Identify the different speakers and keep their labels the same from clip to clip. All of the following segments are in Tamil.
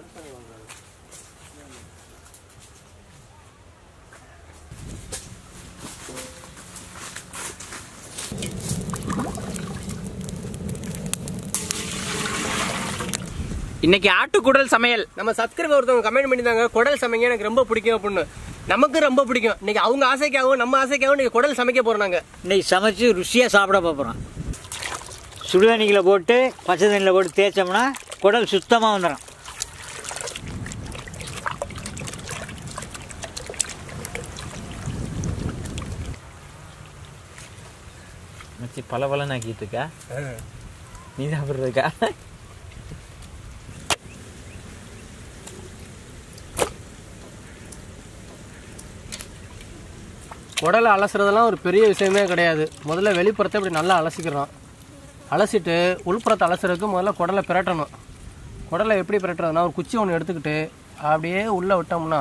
Speaker 1: இன்னைக்கு ஆட்டுக்குடல் சமையல்
Speaker 2: நம்ம சப்ஸ்கிரைபர் ஒருத்தவங்க கமெண்ட் பண்ணியிருந்தாங்க குடல் சமைங்க எனக்கு ரொம்ப பிடிக்கும் அப்படின்னு நமக்கு ரொம்ப பிடிக்கும் இன்னைக்கு அவங்க ஆசைக்காகவும் நம்ம ஆசைக்காகவும் இன்னைக்கு குடல் சமைக்க போறோம் நாங்க
Speaker 3: இன்னைக்கு சமைச்சு ருசியாக சாப்பிட போகிறோம் சுடுதண்ணியில் போட்டு பச்சை தண்ணியில் போட்டு தேய்ச்சோம்னா குடல் சுத்தமாக வந்துடும்
Speaker 1: மச்சி பல பலன் ஆக்கிட்டு இருக்கா நீ சாப்பிட்றதுக்கா
Speaker 2: குடலை அலசுறதெல்லாம் ஒரு பெரிய விஷயமே கிடையாது முதல்ல வெளிப்புறத்தை இப்படி நல்லா அலசிக்கிறோம் அலசிட்டு உள்புறத்தை அலசுறதுக்கு முதல்ல குடலை பிரட்டணும் குடலை எப்படி பிரட்டுறதுனா ஒரு குச்சி ஒன்று எடுத்துக்கிட்டு அப்படியே உள்ளே விட்டோம்னா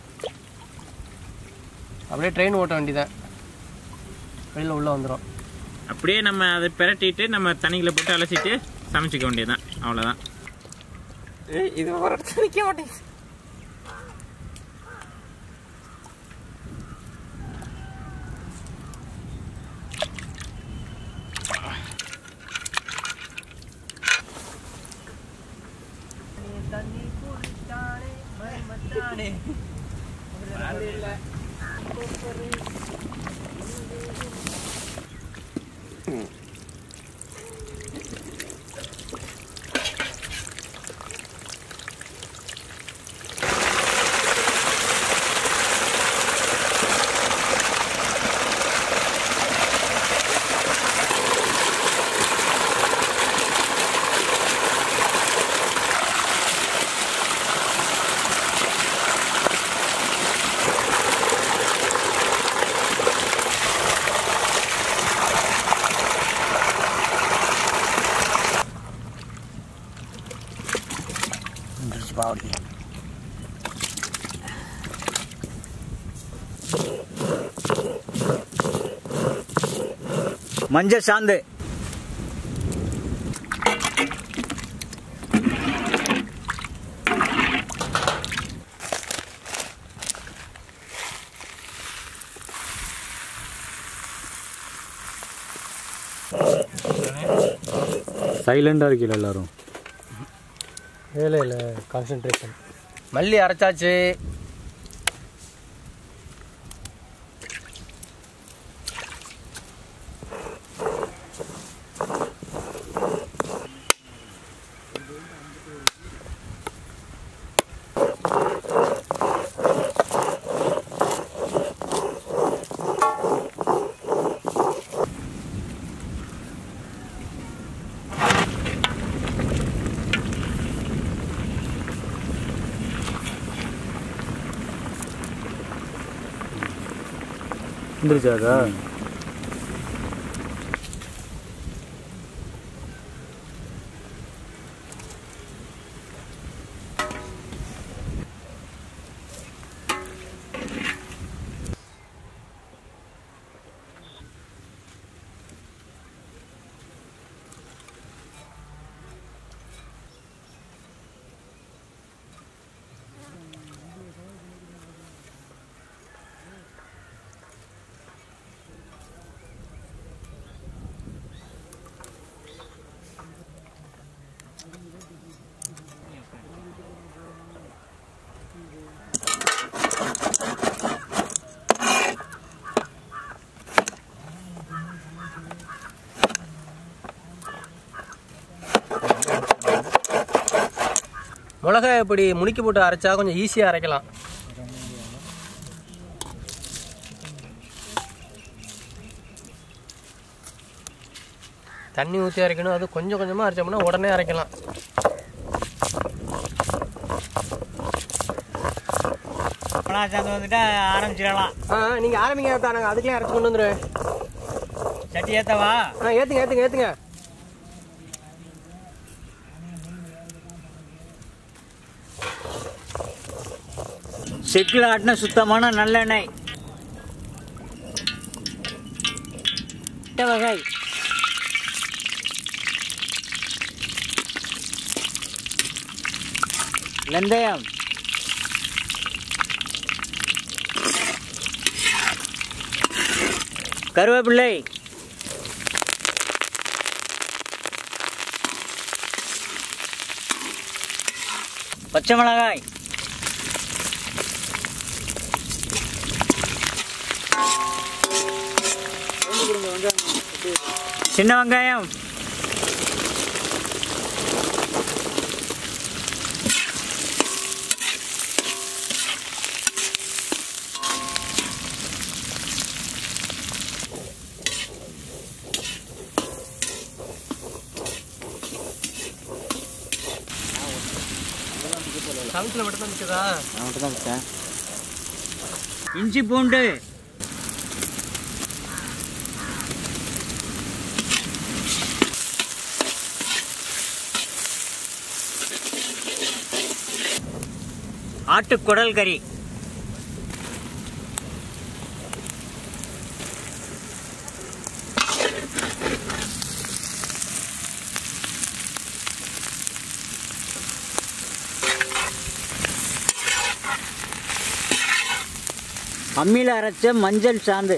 Speaker 2: அப்படியே ட்ரெயின் ஓட்ட வேண்டியதான் வெளியில் உள்ளே வந்துடும்
Speaker 1: அப்படியே நம்ம அதை பிரட்டிட்டு நம்ம தண்ணிக்குள்ள போட்டு அலசிட்டு சமைச்சிக்க வேண்டியதுதான் அவ்வளோதான் இது ஒரு இடத்துல நிற்க மாட்டேங்குது
Speaker 3: மஞ்சள் சாந்து
Speaker 4: சைலண்டாக இருக்கீங்க எல்லாரும்
Speaker 2: இல்லை இல்லை கான்சென்ட்ரேஷன் மல்லி அரைச்சாச்சு
Speaker 4: வந்துருச்சாக்கா
Speaker 2: மிளகாய் இப்படி முனிக்கி போட்டு அரைச்சா கொஞ்சம் ஈஸியாக அரைக்கலாம் தண்ணி ஊற்றி அரைக்கணும் அது கொஞ்சம் கொஞ்சமாக அரைச்சோம்னா உடனே அரைக்கலாம்
Speaker 3: பணம் சாந்து வந்துட்டா ஆரம்பிச்சிடலாம்
Speaker 2: ஆ நீங்கள் ஆரம்பிங்க தான் நாங்கள் அதுக்கே அரைச்சி கொண்டு வந்துடுவேன்
Speaker 3: சட்டி ஏற்றவா
Speaker 2: ஆ ஏற்றுங்க ஏற்றுங்க ஏற்றுங்க
Speaker 3: செக்கில் ஆட்டின சுத்தமான நல்லெண்ணெய் வகை வெந்தயம் கருவேப்பிள்ளை பச்சை மிளகாய் சின்ன வெங்காயம்
Speaker 2: சமத்துல மட்டும் தான் நிற்குதா
Speaker 3: நான் மட்டும் தான் வச்சேன் இஞ்சி பூண்டு ஆட்டுக்குடல் கறி அம்மியில் அரைச்ச மஞ்சள் சாந்து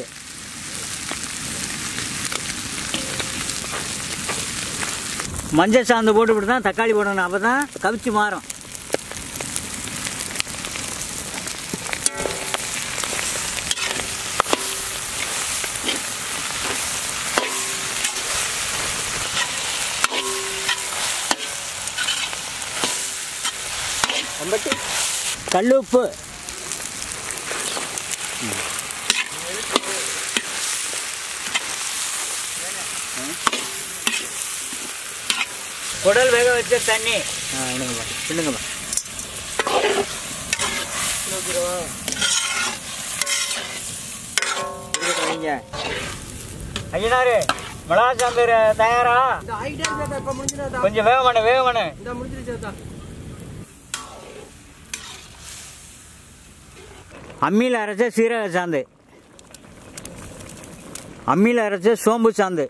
Speaker 3: மஞ்சள் சாந்து போட்டு தான் தக்காளி போடணும் அப்போ தான் கவிச்சு மாறும் கல் உப்பு குடல் வேக வச்ச தண்ணி ஆ என்னங்கப்பா என்னங்கப்பா ஐயனாரு மிளகா சாந்தர் தயாரா
Speaker 2: இந்த ஆயிட்டே இருக்கா இப்போ முடிஞ்சிடாதா
Speaker 3: கொஞ்சம் வேக வேணும் வேக வேணும்
Speaker 2: இந்த முடிஞ்சிருச்சா
Speaker 3: அம்மியில் அரைச்ச சீரக சாந்து அம்மியில் அரைச்ச சோம்பு சாந்து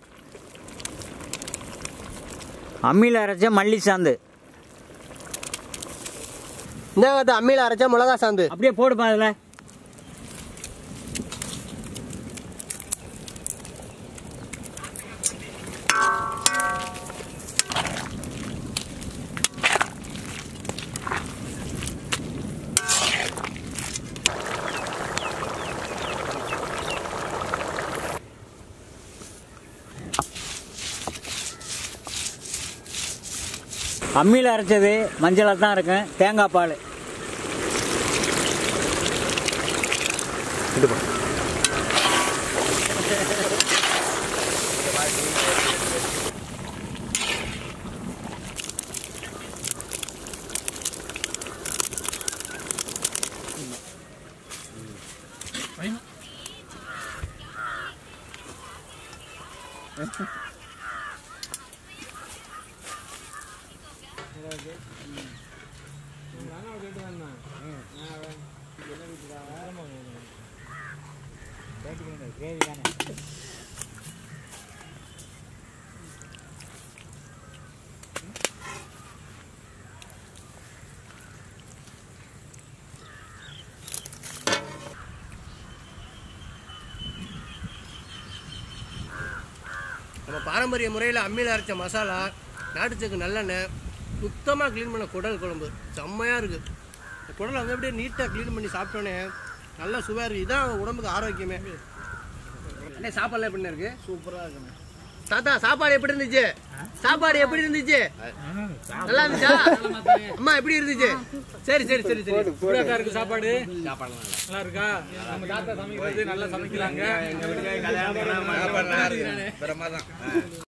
Speaker 3: அம்மியில் அரைச்ச மல்லி சாந்து
Speaker 2: இந்த அம்மியில் அரைச்சா மிளகா சாந்து
Speaker 3: அப்படியே போடுப்பா அதில் அம்மியில் அரைச்சது மஞ்சளாக தான் இருக்கும் தேங்காய் பால்
Speaker 2: நம்ம பாரம்பரிய முறையில் அம்மியில் அரைச்ச மசாலா நாட்டுச்சக்கு நல்லெண்ணெய் சுத்தமாக க்ளீன் பண்ண குடல் குழம்பு செம்மையாக இருக்குது இந்த குடலை வந்து அப்படியே நீட்டாக க்ளீன் பண்ணி சாப்பிட்டோன்னே நல்லா சுவையாக இருக்குது இதான் உடம்புக்கு ஆரோக்கியமே அண்ணே சாப்பாடுலாம் எப்படி இருக்கு சூப்பராக இருக்குண்ணே தாத்தா சாப்பாடு எப்படி இருந்துச்சு சாப்பாடு எப்படி இருந்துச்சு நல்லா இருந்துச்சா அம்மா எப்படி இருந்துச்சு சரி சரி சரி சரி
Speaker 1: எப்படியாக்கா இருக்கு சாப்பாடு நல்லா இருக்கா நம்ம தாத்தா சமைக்கிறது நல்லா சமைக்கிறாங்க